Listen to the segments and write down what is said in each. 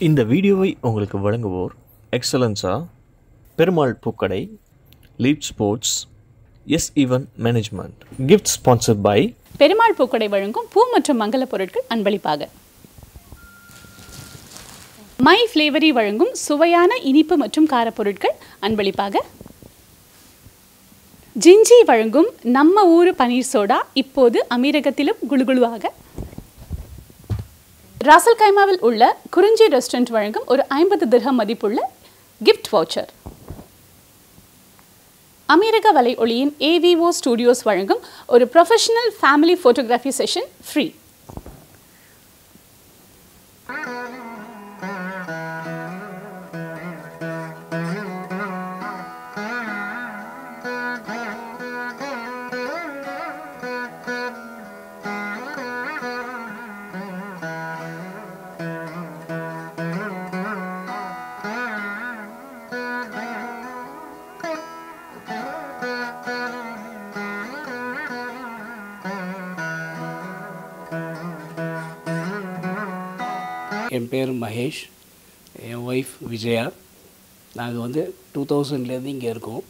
இந்த வீடியோவை உங்களுக்கு வழங்குவோர் எக்ஸலன்ஸா Perumal Pookkadai lead sports S even management gift sponsored by Perumal Pookkadai வழங்கும் பூ மற்றும் மங்கள பொருட்கள் அன்பளிப்பாக மை ஃப்ளேவரி வழங்கும் சுவையான இனிப்பு மற்றும் காரப் பொருட்கள் அன்பளிப்பாக ஜிஞ்சி வழங்கும் நம்ம ஊர் பனீர் சோடா இப்போது அமீரகத்திலும் குளுகுளுவாக ராசல் கைமாவில் உள்ள குறிஞ்சி ரெஸ்டாரண்ட் வழங்கும் ஒரு ஐம்பது திர்ஹம் மதிப்புள்ள கிஃப்ட் வவுச்சர் அமெரிக்க வலை ஒளியின் ஏவிஓ ஸ்டுடியோஸ் வழங்கும் ஒரு professional family photography session free என் பேர் மகேஷ் என் ஒய்ஃப் விஜயா நாங்கள் வந்து டூ தௌசண்ட்லேருந்து இங்கே இருக்கோம்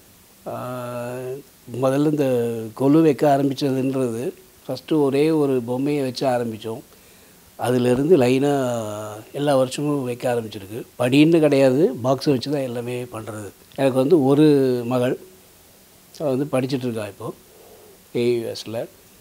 ஆஹ் முதல்ல இந்த கொலு வைக்க ஆரம்பித்ததுன்றது ஃபஸ்ட்டு ஒரே ஒரு பொம்மையை வச்சு ஆரம்பித்தோம் அதிலிருந்து லைனாக எல்லா வருஷமும் வைக்க ஆரம்பிச்சிருக்கு படின்னு கிடையாது பாக்ஸை வச்சு தான் எல்லாமே பண்ணுறது எனக்கு வந்து ஒரு மகள் அவ வந்து படிச்சுட்டு இருக்கா இப்போது ஏயுஎஸில்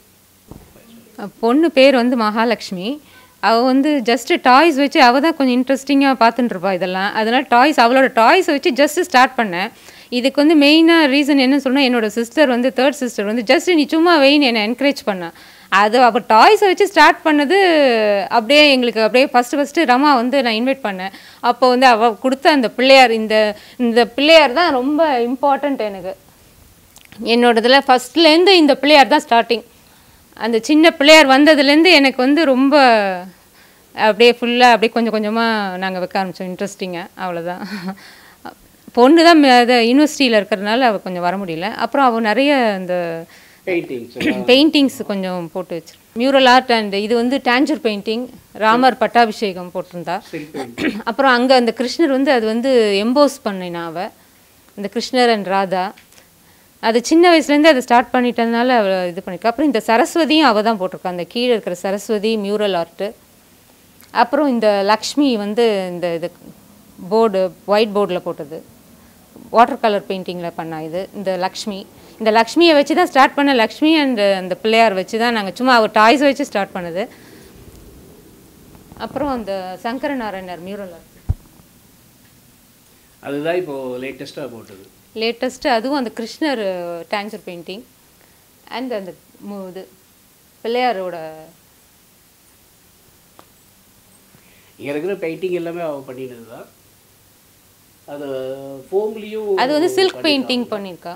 பொண்ணு பேர் வந்து மகாலட்சுமி அவள் வந்து ஜஸ்ட்டு டாய்ஸ் வச்சு அவள் தான் கொஞ்சம் இன்ட்ரெஸ்டிங்காக பார்த்துட்டு இருப்பா இதெல்லாம் அதனால் டாய்ஸ் அவளோட டாய்ஸை வச்சு ஜஸ்ட்டு ஸ்டார்ட் பண்ணேன் இதுக்கு வந்து மெயினாக ரீசன் என்ன சொன்னால் என்னோட சிஸ்டர் வந்து தேர்ட் சிஸ்டர் வந்து ஜஸ்ட் நீ சும்மா வெயின் என்னை என்கரேஜ் பண்ணேன் அது அவள் டாய்ஸை வச்சு ஸ்டார்ட் பண்ணது அப்படியே எங்களுக்கு அப்படியே ஃபஸ்ட்டு ஃபஸ்ட்டு ரமா வந்து நான் இன்வைட் பண்ணேன் அப்போ வந்து அவள் கொடுத்த அந்த பிள்ளையார் இந்த இந்த பிள்ளையார் தான் ரொம்ப இம்பார்ட்டண்ட் எனக்கு என்னோடதில் ஃபஸ்ட்லேருந்து இந்த பிள்ளையார் தான் ஸ்டார்டிங் அந்த சின்ன பிள்ளையார் வந்ததுலேருந்து எனக்கு வந்து ரொம்ப அப்படியே ஃபுல்லாக அப்படியே கொஞ்சம் கொஞ்சமாக நாங்கள் வைக்க ஆரம்பித்தோம் இன்ட்ரெஸ்டிங்காக அவ்வளோதான் பொண்ணு தான் அது யூனிவர்சிட்டியில் இருக்கிறதுனால அவள் கொஞ்சம் வர முடியல அப்புறம் அவள் நிறைய இந்த பெயிண்டிங்ஸ் பெயிண்டிங்ஸ் கொஞ்சம் போட்டு வச்சு மியூரல் ஆர்ட் அண்ட் இது வந்து டேஞ்சர் பெயிண்டிங் ராமர் பட்டாபிஷேகம் போட்டிருந்தா அப்புறம் அங்கே அந்த கிருஷ்ணர் வந்து அது வந்து எம்போஸ் பண்ணினா அவ இந்த கிருஷ்ணர் அண்ட் ராதா அது சின்ன வயசுலேருந்து அதை ஸ்டார்ட் பண்ணிட்டதுனால அவள் இது பண்ணிருக்கா அப்புறம் இந்த சரஸ்வதியும் அவள் தான் போட்டிருக்கா அந்த கீழே இருக்கிற சரஸ்வதி மியூரல் ஆர்ட்டு அப்புறம் இந்த லக்ஷ்மி வந்து இந்த இது போர்டு ஒயிட் போர்டில் போட்டது வாட்டர் கலர் பெயிண்டிங்கில் பண்ணா இது இந்த லக்ஷ்மி இந்த லக்ஷ்மியை வச்சு தான் ஸ்டார்ட் பண்ண லக்ஷ்மி அண்ட் அந்த பிள்ளையார் வச்சு தான் நாங்கள் சும்மா அவர் டாய்ஸ் வச்சு ஸ்டார்ட் பண்ணது அப்புறம் அந்த சங்கர நாராயணர் மியூரல் ஆர்ட் அதுதான் இப்போது லேட்டஸ்ட்டாக போட்டது லேட்டஸ்ட்டு அதுவும் அந்த கிருஷ்ணர் டேஞ்சர் பெயிண்டிங் அண்ட் அந்த மு- இது பிள்ளையாரோட இங்கே இருக்கிற பெயிண்டிங் எல்லாமே அவள் பண்ணினது தான் அது ஃபோம்லேயும் அது வந்து சில்க் பெயிண்டிங் பண்ணியிருக்கா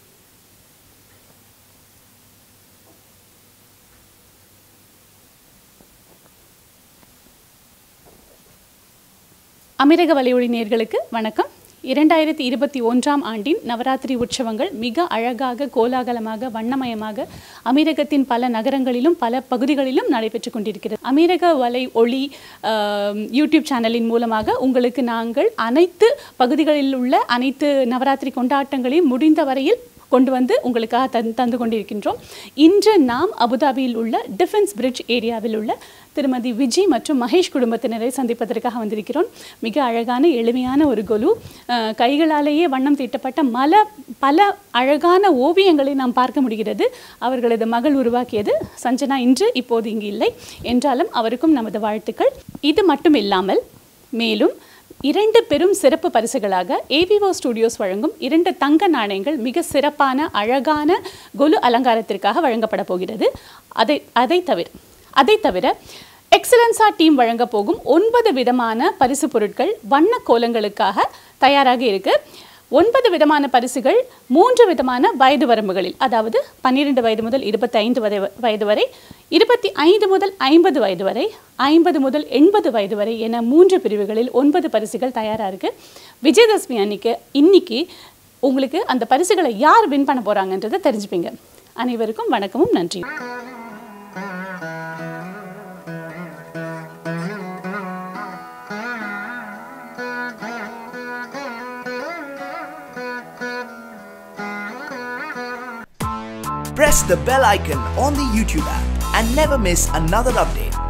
அமெரிக்க வலையொலி நேர்களுக்கு வணக்கம் இரண்டாயிரத்தி இருபத்தி ஒன்றாம் ஆண்டின் நவராத்திரி உற்சவங்கள் மிக அழகாக கோலாகலமாக வண்ணமயமாக அமீரகத்தின் பல நகரங்களிலும் பல பகுதிகளிலும் நடைபெற்று கொண்டிருக்கிறது அமீரக வலை ஒளி ஆம், யூடியூப் சேனலின் மூலமாக உங்களுக்கு நாங்கள் அனைத்து பகுதிகளில் உள்ள அனைத்து நவராத்திரி கொண்டாட்டங்களையும் முடிந்த வரையில் கொண்டு வந்து உங்களுக்காக தந் தந்து கொண்டிருக்கின்றோம் இன்று நாம் அபுதாபியில் உள்ள டிஃபென்ஸ் பிரிட்ஜ் ஏரியாவில் உள்ள திருமதி விஜி மற்றும் மகேஷ் குடும்பத்தினரை சந்திப்பதற்காக வந்திருக்கிறோம் மிக அழகான எளிமையான ஒரு கொலு அஹ், கைகளாலேயே வண்ணம் தீட்டப்பட்ட மல பல அழகான ஓவியங்களை நாம் பார்க்க முடிகிறது அவர்களது மகள் உருவாக்கியது சஞ்சனா இன்று இப்போது இங்கு இல்லை என்றாலும் அவருக்கும் நமது வாழ்த்துக்கள் இது மட்டும் இல்லாமல் மேலும் இரண்டு பெரும் சிறப்பு பரிசுகளாக ஏவிஓ ஸ்டுடியோஸ் வழங்கும் இரண்டு தங்க நாணயங்கள் மிக சிறப்பான அழகான கொலு அலங்காரத்திற்காக வழங்கப்பட போகிறது அதை அதை தவிர அதை தவிர எக்ஸலன்ஸா டீம் வழங்க போகும் ஒன்பது விதமான பரிசு பொருட்கள் வண்ண கோலங்களுக்காக தயாராக இருக்கு ஒன்பது விதமான பரிசுகள் மூன்று விதமான வயது வரம்புகளில் அதாவது பன்னிரெண்டு வயது முதல் இருபத்தி ஐந்து வரை வயது வரை இருபத்தி ஐந்து முதல் ஐம்பது வயது வரை ஐம்பது முதல் எண்பது வயது வரை என மூன்று பிரிவுகளில் ஒன்பது பரிசுகள் தயாராக இருக்கு விஜயதசமி அன்னைக்கு இன்னைக்கு உங்களுக்கு அந்த பரிசுகளை யார் வின் பண்ண போறாங்கன்றதை தெரிஞ்சுப்பீங்க அனைவருக்கும் வணக்கமும் நன்றியும் Thank you. Press the bell icon on the YouTube app and never miss another update.